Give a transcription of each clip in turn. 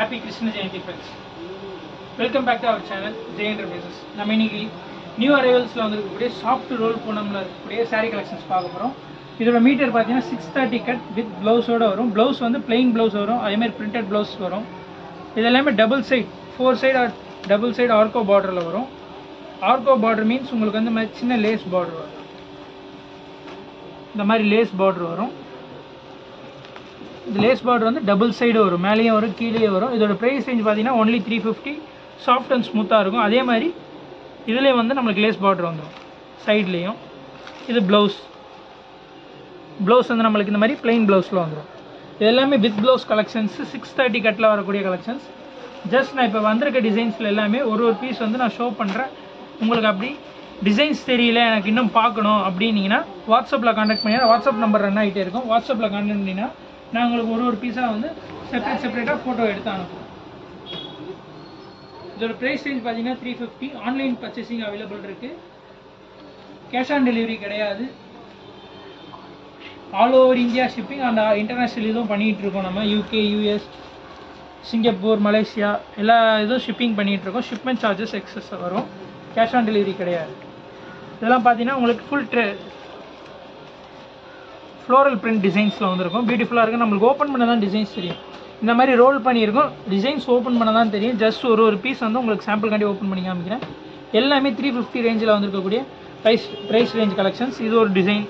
happy Krishna Jayanthi friends welcome back to our channel Jai enterprises நம்ம இன்னைக்கு new அரைவல்ஸில் வந்திருக்கக்கூடிய சாஃப்ட் ரோல் பூனமில் இருக்கக்கூடிய saree கலெக்ஷன்ஸ் பார்க்க போகிறோம் இதோட மீட்டர் பார்த்தீங்கன்னா சிக்ஸ் தேர்ட்டி கட் வித் ப்ளவுஸோட வரும் ப்ளவுஸ் வந்து plain ப்ளவுஸ் வரும் அதேமாதிரி பிரிண்டட் ப்ளவுஸ் வரும் இது எல்லாமே double side four side double side ஆர்கோ பார்டரில் வரும் ஆர்கோ பார்டர் மீன்ஸ் உங்களுக்கு வந்து இந்த மாதிரி சின்ன லேஸ் பார்டர் வரும் இந்த மாதிரி லேஸ் பார்டர் வரும் இந்த லேஸ் பார்டர் வந்து டபுள் சைடு வரும் மேலேயும் வரும் கீழே வரும் இதோட ப்ரைஸ் ரேஞ்ச் பார்த்தீங்கன்னா only three fifty soft and ஸ்மூத்தாக இருக்கும் அதே மாதிரி இதுலேயும் வந்து நம்மளுக்கு லேஸ் பார்டர் வந்துடும் சைட்லேயும் இது ப்ளவுஸ் ப்ளவுஸ் வந்து நம்மளுக்கு இந்த மாதிரி plain ப்ளவுஸில் வந்துடும் இது எல்லாமே with blouse collections six thirty கட்டில் வரக்கூடிய கலெக்ஷன்ஸ் ஜஸ்ட் நான் இப்போ வந்திருக்க டிசைன்ஸில் எல்லாமே ஒரு ஒரு பீஸ் வந்து நான் ஷோ பண்ணுறேன் உங்களுக்கு அப்படி டிசைன்ஸ் தெரியல எனக்கு இன்னும் பார்க்கணும் அப்படின்னீங்கன்னா வாட்ஸ்அப்பில் காண்டாக்ட் பண்ணி வாட்ஸ்அப் நம்பர் ரன் ஆகிட்டே இருக்கும் வாட்ஸ்அப்பில் காண்டாக்ட் பண்ணிங்கன்னா நான் உங்களுக்கு ஒரு ஒரு பீஸாக வந்து செப்பரேட் செப்பரேட்டாக ஃபோட்டோ எடுத்து அனுப்புவேன் இதோட ப்ரைஸ் ரேஞ்ச் பார்த்தீங்கன்னா three fifty online purchasing available இருக்குது கேஷ் ஆன் டெலிவரி கிடையாது all over India shipping and international இதுவும் பண்ணிகிட்டு இருக்கோம் நம்ம யூகே யூஎஸ் சிங்கப்பூர் மலேசியா எல்லா இதுவும் ஷிப்பிங் பண்ணிகிட்டு இருக்கோம் ஷிப்மெண்ட் சார்ஜஸ் எக்ஸஸ் வரும் கேஷ் ஆன் டெலிவரி கிடையாது இதெல்லாம் பார்த்தீங்கன்னா உங்களுக்கு ஃபுல் ட்ரெ ஃப்ளோரல் பிரிண்ட் டிசைன்ஸில் வந்திருக்கும் பியூட்டிஃபுல்லாக இருக்கும் நம்மளுக்கு ஓப்பன் பண்ண தான் டிசைன்ஸ் தெரியும் இந்த மாதிரி ரோல் பண்ணியிருக்கோம் டிசைன்ஸ் ஓப்பன் பண்ண தான் தெரியும் ஜஸ்ட் ஒரு ஒரு பீஸ் வந்து உங்களுக்கு சாம்பிள் காண்டி ஓப்பன் பண்ணி காமிக்கிறேன் எல்லாமே த்ரீ ஃபிஃப்டி ரேஞ்சில் வந்திருக்கக்கூடிய ப்ரைஸ் ப்ரைஸ் ரேஞ்ச் கலெக்ஷன்ஸ் இது ஒரு டிசைன்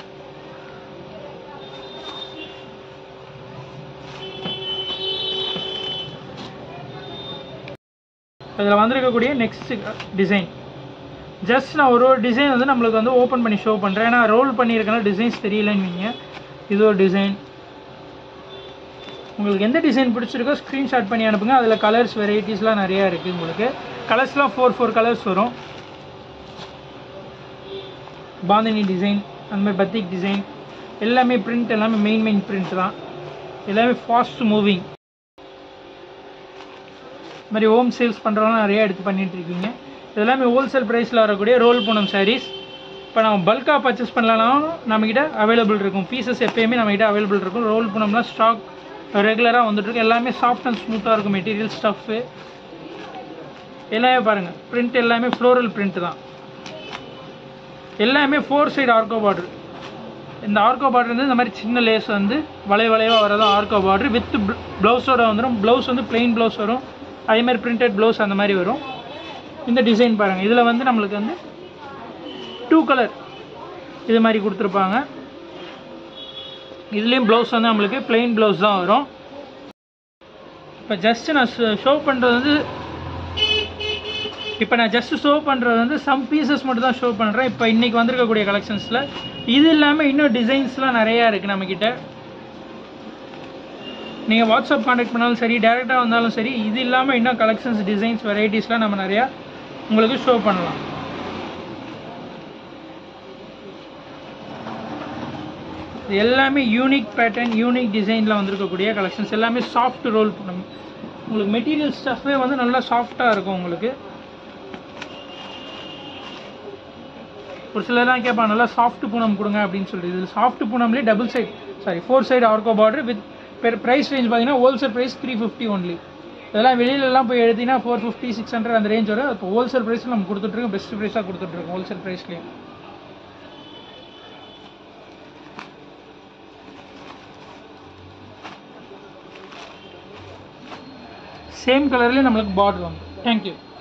இதில் வந்திருக்கக்கூடிய நெக்ஸ்ட் டிசைன் ஜஸ்ட் நான் ஒரு ஒரு டிசைன் வந்து நம்மளுக்கு வந்து ஓப்பன் பண்ணி ஷோ பண்ணுறேன் ஏன்னா ரோல் பண்ணியிருக்கனால டிசைன்ஸ் தெரியலன்னு நீங்கள் இது ஒரு டிசைன் உங்களுக்கு எந்த டிசைன் பிடிச்சிருக்கோ ஸ்க்ரீன்ஷாட் பண்ணி அனுப்புங்க அதில் கலர்ஸ் வெரைட்டிஸ்லாம் நிறையா இருக்குது உங்களுக்கு கலர்ஸ்லாம் ஃபோர் ஃபோர் கலர்ஸ் வரும் பாந்தினி டிசைன் அந்த மாதிரி பத்திக் டிசைன் எல்லாமே பிரிண்ட் எல்லாமே மெயின் மெயின் பிரிண்ட் தான் எல்லாமே ஃபாஸ்ட் மூவிங் இந்த மாதிரி ஹோம் சேல்ஸ் பண்ணுறவங்க நிறைய எடுத்து பண்ணிட்டு இருக்கீங்க இதெல்லாமே ஹோல்சேல் ப்ரைஸில் வரக்கூடிய ரோல் பூனம் சாரீஸ் இப்போ நம்ம பல்காக பர்ச்சேஸ் பண்ணலாம் நம்மக்கிட்ட அவைலபிள் இருக்கும் பீசஸ் எப்பயுமே நம்மக்கிட்ட அவைலபிள் இருக்கும் ரோல் பூனம்லாம் ஸ்டாக் ரெகுலராக வந்துட்டுருக்கு எல்லாமே சாஃப்ட் அண்ட் ஸ்மூத்தாக இருக்கும் மெட்டீரியல் ஸ்டஃப்பு எல்லாமே பாருங்கள் பிரிண்ட் எல்லாமே ஃப்ளோரல் பிரிண்ட் தான் எல்லாமே ஃபோர் சைடு ஆர்கோ பார்டர் இந்த ஆர்கோ பார்டர் வந்து இந்த மாதிரி சின்ன லேஸ் வந்து வளை வளைவாக வரதும் ஆர்கோ பார்டர் வித் ப்ளவுஸோட வந்துடும் ப்ளவுஸ் வந்து பிளெயின் ப்ளவுஸ் வரும் அதே மாதிரி பிரிண்டட் ப்ளவுஸ் அந்த மாதிரி வரும் இந்த டிசைன் பாருங்கள் இதில் வந்து நம்மளுக்கு வந்து டூ கலர் இது மாதிரி கொடுத்துருப்பாங்க இதுலேயும் ப்ளவுஸ் வந்து நம்மளுக்கு பிளெயின் ப்ளவுஸ் தான் வரும் இப்போ ஜஸ்ட் நான் ஷோ பண்ணுறது வந்து இப்போ நான் ஜஸ்ட் ஷோ பண்ணுறது வந்து சம் பீசஸ் மட்டும் தான் ஷோ பண்ணுறேன் இப்போ இன்றைக்கி வந்திருக்கக்கூடிய கலெக்ஷன்ஸில் இது இல்லாமல் இன்னும் டிசைன்ஸ்லாம் நிறையா இருக்குது நம்மக்கிட்ட நீங்கள் வாட்ஸ்அப் காண்டாக்ட் பண்ணாலும் சரி டேரெக்டாக வந்தாலும் சரி இது இல்லாமல் இன்னும் கலெக்ஷன்ஸ் டிசைன்ஸ் வெரைட்டிஸ்லாம் நம்ம நிறையா உங்களுக்கு ஷோ பண்ணலாம் இது எல்லாமே யூனிக் பேட்டர்ன் யூனிக் டிசைனில் வந்திருக்கக்கூடிய கலெக்ஷன்ஸ் எல்லாமே சாஃப்ட் ரோல் பண்ணணும் உங்களுக்கு மெட்டீரியல் ஸ்டஃப்பே வந்து நல்லா சாஃப்டாக இருக்கும் உங்களுக்கு ஒரு சிலர்லாம் கேட்பாங்க நல்லா சாஃப்ட் பூனம் கொடுங்க அப்படின்னு சொல்லிட்டு இது சாஃப்ட் பூனம்லேயே double side sari four side ஆர்கோ border with per price range பார்த்தீங்கன்னா wholesale price three fifty only இதெல்லாம் வெளியிலலாம் போய் எடுத்தீங்கன்னா ஃபோர் ஃபிஃப்டி சிக்ஸ் ஹண்ட்ரட் அந்த ரேஞ்ச் வரும் இப்போ ஹோல்சேல் ப்ரைஸில் நம்ம கொடுத்துட்ருக்கோம் பெஸ்ட் ப்ரைஸாக கொடுத்துட்ருக்கோம் ஹோல்சேல் ப்ரைஸ்லேயும் சேம் கலர்லேயே நம்மளுக்கு பார்டர் வந்து தேங்க்யூ